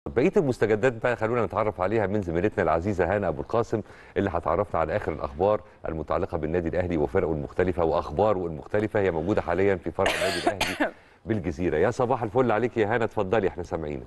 بقيه المستجدات بقى خلونا نتعرف عليها من زميلتنا العزيزه هانا ابو القاسم اللي هتعرفنا على اخر الاخبار المتعلقه بالنادي الاهلي وفرقه المختلفه واخباره المختلفه هي موجوده حاليا في فرع النادي الاهلي بالجزيره يا صباح الفل عليك يا هانا اتفضلي احنا سامعينك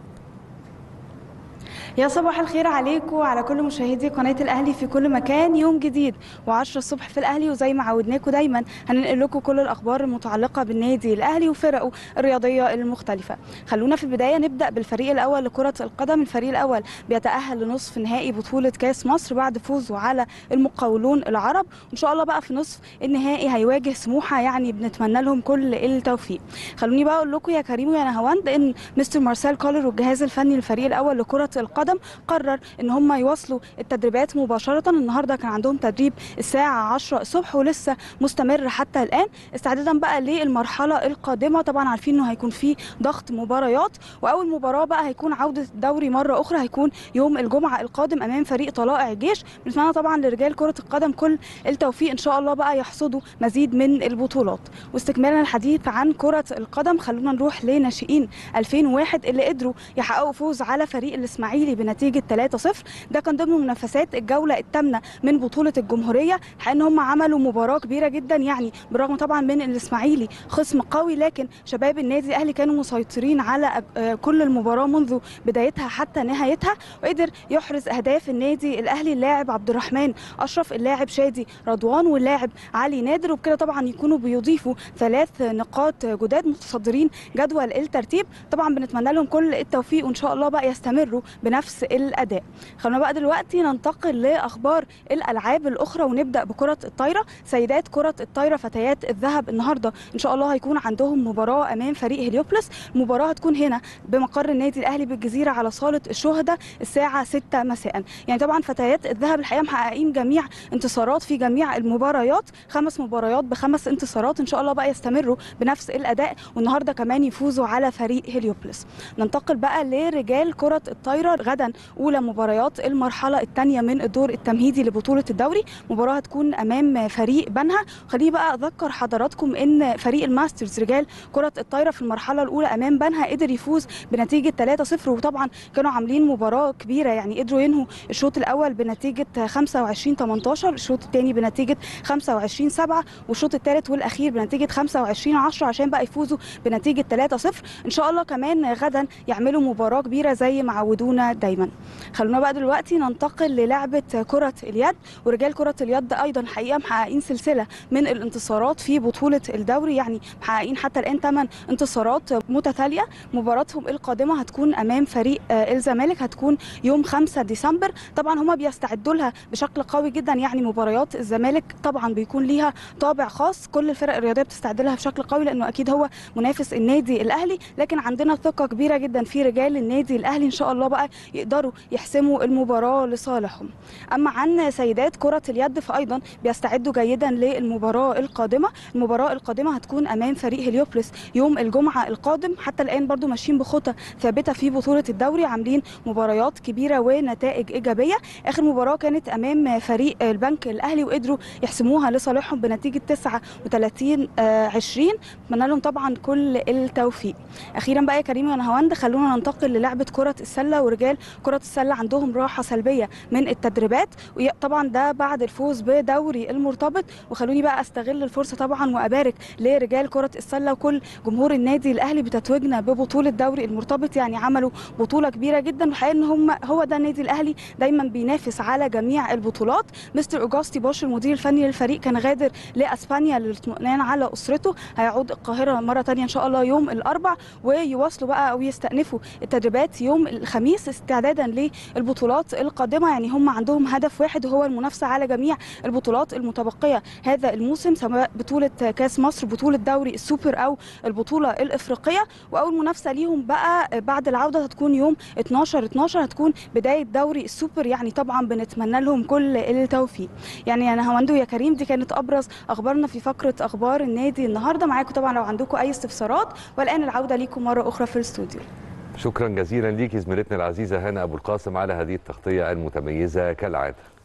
يا صباح الخير عليكم وعلى كل مشاهدي قناه الاهلي في كل مكان يوم جديد و10 الصبح في الاهلي وزي ما عودناكم دايما هننقل لكم كل الاخبار المتعلقه بالنادي الاهلي وفرقه الرياضيه المختلفه خلونا في البدايه نبدا بالفريق الاول لكره القدم الفريق الاول بيتاهل لنصف نهائي بطوله كاس مصر بعد فوزه على المقاولون العرب وان شاء الله بقى في نصف النهائي هيواجه سموحه يعني بنتمنى لهم كل التوفيق خلوني بقى اقول لكم يا كريم ويا نهاوند ان مستر مارسيل كولر والجهاز الفني للفريق الاول لكره القدم قرر ان هم يواصلوا التدريبات مباشره النهارده كان عندهم تدريب الساعه 10 الصبح ولسه مستمر حتى الان استعدادا بقى للمرحله القادمه طبعا عارفين انه هيكون في ضغط مباريات واول مباراه بقى هيكون عوده الدوري مره اخرى هيكون يوم الجمعه القادم امام فريق طلائع الجيش بنتمنى طبعا لرجال كره القدم كل التوفيق ان شاء الله بقى يحصدوا مزيد من البطولات واستكمالا الحديث عن كره القدم خلونا نروح لناشئين 2001 اللي قدروا يحققوا فوز على فريق الاسماعيلي بنتيجه 3-0 ده كان ضمن منافسات الجوله الثامنه من بطوله الجمهوريه ان هم عملوا مباراه كبيره جدا يعني بالرغم طبعا من الاسماعيلي خصم قوي لكن شباب النادي الاهلي كانوا مسيطرين على كل المباراه منذ بدايتها حتى نهايتها وقدر يحرز اهداف النادي الاهلي اللاعب عبد الرحمن اشرف اللاعب شادي رضوان واللاعب علي نادر وبكده طبعا يكونوا بيضيفوا ثلاث نقاط جداد متصدرين جدول الترتيب طبعا بنتمنى لهم كل التوفيق وان شاء الله بقى يستمروا بنفس الاداء خلونا بقى دلوقتي ننتقل لاخبار الالعاب الاخرى ونبدا بكره الطايره سيدات كره الطايره فتيات الذهب النهارده ان شاء الله هيكون عندهم مباراه امام فريق هليوبلس المباراه هتكون هنا بمقر النادي الاهلي بالجزيره على صاله الشهداء الساعه 6 مساء يعني طبعا فتيات الذهب الحقيقه محققين جميع انتصارات في جميع المباريات خمس مباريات بخمس انتصارات ان شاء الله بقى يستمروا بنفس الاداء والنهارده كمان يفوزوا على فريق هليوبلس ننتقل بقى لرجال كره الطايره غدا اولى مباريات المرحله الثانيه من الدور التمهيدي لبطوله الدوري مباراه هتكون امام فريق بنها خليني بقى اذكر حضراتكم ان فريق الماسترز رجال كره الطايره في المرحله الاولى امام بنها قدر يفوز بنتيجه 3-0 وطبعا كانوا عاملين مباراه كبيره يعني قدروا ينهوا الشوط الاول بنتيجه 25 18 الشوط الثاني بنتيجه 25 7 والشوط الثالث والاخير بنتيجه 25 10 عشان بقى يفوزوا بنتيجه 3-0 ان شاء الله كمان غدا يعملوا مباراه كبيره زي ما عودونا دايما خلونا بقى دلوقتي ننتقل للعبه كره اليد ورجال كره اليد ايضا حقيقه محققين سلسله من الانتصارات في بطوله الدوري يعني محققين حتى الان 8 انتصارات متتاليه مباراتهم القادمه هتكون امام فريق الزمالك هتكون يوم 5 ديسمبر طبعا هما بيستعدوا لها بشكل قوي جدا يعني مباريات الزمالك طبعا بيكون ليها طابع خاص كل الفرق الرياضيه بتستعد لها بشكل قوي لانه اكيد هو منافس النادي الاهلي لكن عندنا ثقه كبيره جدا في رجال النادي الاهلي ان شاء الله بقى يقدروا يحسموا المباراه لصالحهم اما عن سيدات كره اليد فايضا بيستعدوا جيدا للمباراه القادمه المباراه القادمه هتكون امام فريق هليوبلس يوم الجمعه القادم حتى الان برضو ماشيين بخطى ثابته في بطوله الدوري عاملين مباريات كبيره ونتائج ايجابيه اخر مباراه كانت امام فريق البنك الاهلي وقدروا يحسموها لصالحهم بنتيجه 39 20 اتمنى لهم طبعا كل التوفيق اخيرا بقى يا كريم ونهاوند خلونا ننتقل للعبه كره السله ورجال كره السله عندهم راحه سلبيه من التدريبات وطبعا ده بعد الفوز بدوري المرتبط وخلوني بقى استغل الفرصه طبعا وابارك لرجال كره السله وكل جمهور النادي الاهلي بتتويجنا ببطوله دوري المرتبط يعني عملوا بطوله كبيره جدا والحقيقه ان هم هو ده النادي الاهلي دايما بينافس على جميع البطولات مستر اوجاستي بوش المدير الفني للفريق كان غادر لاسبانيا للاطمئنان على اسرته هيعود القاهره مره ثانيه ان شاء الله يوم الاربع ويواصلوا بقى او يستأنفوا التدريبات يوم الخميس استعدادا للبطولات القادمه يعني هم عندهم هدف واحد وهو المنافسه على جميع البطولات المتبقيه هذا الموسم سواء بطوله كاس مصر بطوله دوري السوبر او البطوله الافريقيه واول منافسه ليهم بقى بعد العوده هتكون يوم 12 12 هتكون بدايه دوري السوبر يعني طبعا بنتمنى لهم كل التوفيق يعني انا هوندو يا كريم دي كانت ابرز اخبارنا في فقره اخبار النادي النهارده معاكم طبعا لو عندكم اي استفسارات والان العوده ليكم مره اخرى في الاستوديو شكرا جزيلا ليكي زميلتنا العزيزه هنا ابو القاسم على هذه التغطيه المتميزه كالعاده